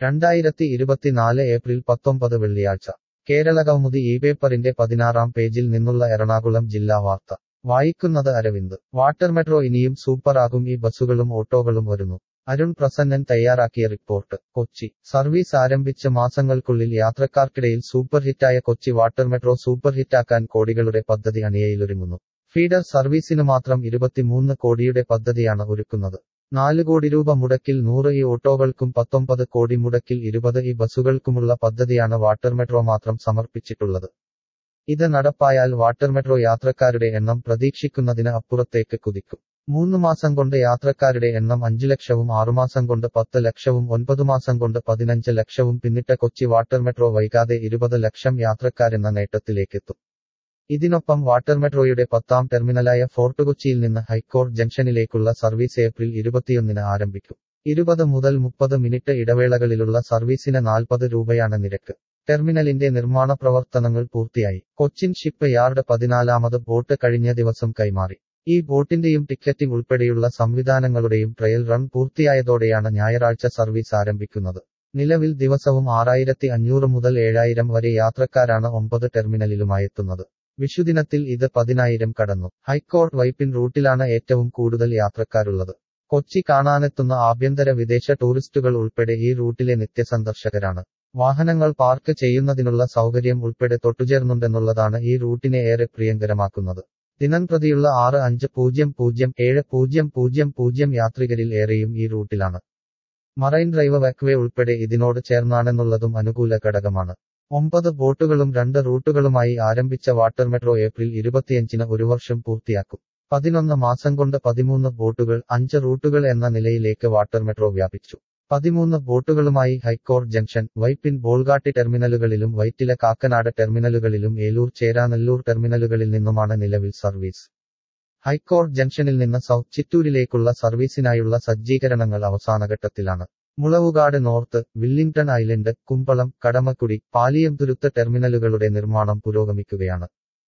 രണ്ടായിരത്തി ഇരുപത്തിനാല് ഏപ്രിൽ പത്തൊമ്പത് വെള്ളിയാഴ്ച കേരളകൗമുദി ഈ പേപ്പറിന്റെ പതിനാറാം പേജിൽ നിന്നുള്ള എറണാകുളം ജില്ലാ വാർത്ത വായിക്കുന്നത് അരവിന്ദ് വാട്ടർ മെട്രോ ഇനിയും സൂപ്പറാകും ഈ ബസ്സുകളും ഓട്ടോകളും വരുന്നു അരുൺ പ്രസന്നൻ തയ്യാറാക്കിയ റിപ്പോർട്ട് കൊച്ചി സർവീസ് ആരംഭിച്ച മാസങ്ങൾക്കുള്ളിൽ യാത്രക്കാർക്കിടയിൽ സൂപ്പർ ഹിറ്റായ കൊച്ചി വാട്ടർ മെട്രോ സൂപ്പർ ഹിറ്റാക്കാൻ കോടികളുടെ പദ്ധതി അണിയയിലൊരുങ്ങുന്നു ഫീഡർ സർവീസിനു മാത്രം ഇരുപത്തിമൂന്ന് കോടിയുടെ പദ്ധതിയാണ് ഒരുക്കുന്നത് നാല് കോടി രൂപ മുടക്കിൽ നൂറ് ഈ ഓട്ടോകൾക്കും പത്തൊമ്പത് കോടി മുടക്കിൽ ഇരുപത് ഈ ബസ്സുകൾക്കുമുള്ള പദ്ധതിയാണ് വാട്ടർ മെട്രോ മാത്രം സമർപ്പിച്ചിട്ടുള്ളത് ഇത് നടപ്പായാൽ വാട്ടർ മെട്രോ യാത്രക്കാരുടെ എണ്ണം പ്രതീക്ഷിക്കുന്നതിന് അപ്പുറത്തേക്ക് കുതിക്കും മൂന്ന് മാസം കൊണ്ട് യാത്രക്കാരുടെ എണ്ണം അഞ്ചു ലക്ഷവും ആറുമാസം കൊണ്ട് പത്ത് ലക്ഷവും ഒൻപത് മാസം കൊണ്ട് പതിനഞ്ച് ലക്ഷവും പിന്നിട്ട കൊച്ചി വാട്ടർ മെട്രോ വൈകാതെ ഇരുപത് ലക്ഷം യാത്രക്കാരെന്ന നേട്ടത്തിലേക്കെത്തും ഇതിനൊപ്പം വാട്ടർ മെട്രോയുടെ പത്താം ടെർമിനലായ ഫോർട്ട് കൊച്ചിയിൽ നിന്ന് ഹൈക്കോർട്ട് ജംഗ്ഷനിലേക്കുള്ള സർവീസ് ഏപ്രിൽ ഇരുപത്തിയൊന്നിന് ആരംഭിക്കും ഇരുപത് മുതൽ മുപ്പത് മിനിറ്റ് ഇടവേളകളിലുള്ള സർവീസിന് നാൽപ്പത് രൂപയാണ് നിരക്ക് ടെർമിനലിന്റെ നിർമ്മാണ പ്രവർത്തനങ്ങൾ പൂർത്തിയായി കൊച്ചിൻ ഷിപ്പ് യാർഡ് പതിനാലാമത് ബോട്ട് കഴിഞ്ഞ ദിവസം കൈമാറി ഈ ബോട്ടിന്റെയും ടിക്കറ്റിംഗ് ഉൾപ്പെടെയുള്ള സംവിധാനങ്ങളുടെയും ട്രയൽ റൺ പൂർത്തിയായതോടെയാണ് ഞായറാഴ്ച സർവീസ് ആരംഭിക്കുന്നത് നിലവിൽ ദിവസവും ആറായിരത്തി അഞ്ഞൂറ് മുതൽ ഏഴായിരം വരെ യാത്രക്കാരാണ് ഒമ്പത് ടെർമിനലിലുമായെത്തുന്നത് വിഷുദിനത്തിൽ ഇത് പതിനായിരം കടന്നു ഹൈക്കോർട്ട് വൈപ്പിൻ റൂട്ടിലാണ് ഏറ്റവും കൂടുതൽ യാത്രക്കാരുള്ളത് കൊച്ചി കാണാനെത്തുന്ന ആഭ്യന്തര വിദേശ ടൂറിസ്റ്റുകൾ ഉൾപ്പെടെ ഈ റൂട്ടിലെ നിത്യസന്ദർശകരാണ് വാഹനങ്ങൾ പാർക്ക് ചെയ്യുന്നതിനുള്ള സൗകര്യം ഉൾപ്പെടെ തൊട്ടുചേർന്നുണ്ടെന്നുള്ളതാണ് ഈ റൂട്ടിനെ ഏറെ പ്രിയങ്കരമാക്കുന്നത് ദിനംപ്രതിയുള്ള ആറ് അഞ്ച് പൂജ്യം പൂജ്യം ഏഴ് പൂജ്യം പൂജ്യം പൂജ്യം യാത്രികരിൽ ഏറെയും ഈ റൂട്ടിലാണ് മറൈൻ ഡ്രൈവ് വെക്വേ ഉൾപ്പെടെ ഇതിനോട് ചേർന്നാണെന്നുള്ളതും അനുകൂല ഘടകമാണ് ഒമ്പത് ബോട്ടുകളും രണ്ട് റൂട്ടുകളുമായി ആരംഭിച്ച വാട്ടർ മെട്രോ ഏപ്രിൽ ഇരുപത്തിയഞ്ചിന് ഒരു വർഷം പൂർത്തിയാക്കും പതിനൊന്ന് മാസം കൊണ്ട് പതിമൂന്ന് ബോട്ടുകൾ അഞ്ച് റൂട്ടുകൾ എന്ന നിലയിലേക്ക് വാട്ടർ മെട്രോ വ്യാപിച്ചു പതിമൂന്ന് ബോട്ടുകളുമായി ഹൈക്കോർട്ട് ജംഗ്ഷൻ വൈപ്പിൻ ബോൾഗാട്ടി ടെർമിനലുകളിലും വൈറ്റില കാക്കനാട് ടെർമിനലുകളിലും ഏലൂർ ചേരാനെല്ലൂർ ടെർമിനലുകളിൽ നിന്നുമാണ് നിലവിൽ സർവീസ് ഹൈക്കോർട്ട് ജംഗ്ഷനിൽ നിന്ന് സൗത്ത് ചിറ്റൂരിലേക്കുള്ള സർവീസിനായുള്ള സജ്ജീകരണങ്ങൾ അവസാനഘട്ടത്തിലാണ് Mulavukad north Willingdon island Kumbalam Kadamakkudy Paliyamthuruthu ടെർമിനലുകളുടെ നിർമ്മാണം പുരോഗമിക്കുകയാണ്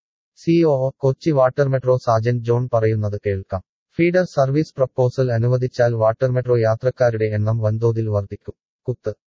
CEO Kochi water metro Sajan John പറയുന്നത് കേൾക്കാം ഫീഡർ സർവീസ് പ്രപ്പോസൽ അനുവദിച്ചാൽ വാട്ടർ മെട്രോ യാത്രക്കാരുടെ എണ്ണം വൻതോതിൽ വർദ്ധിക്കും കുത്ത്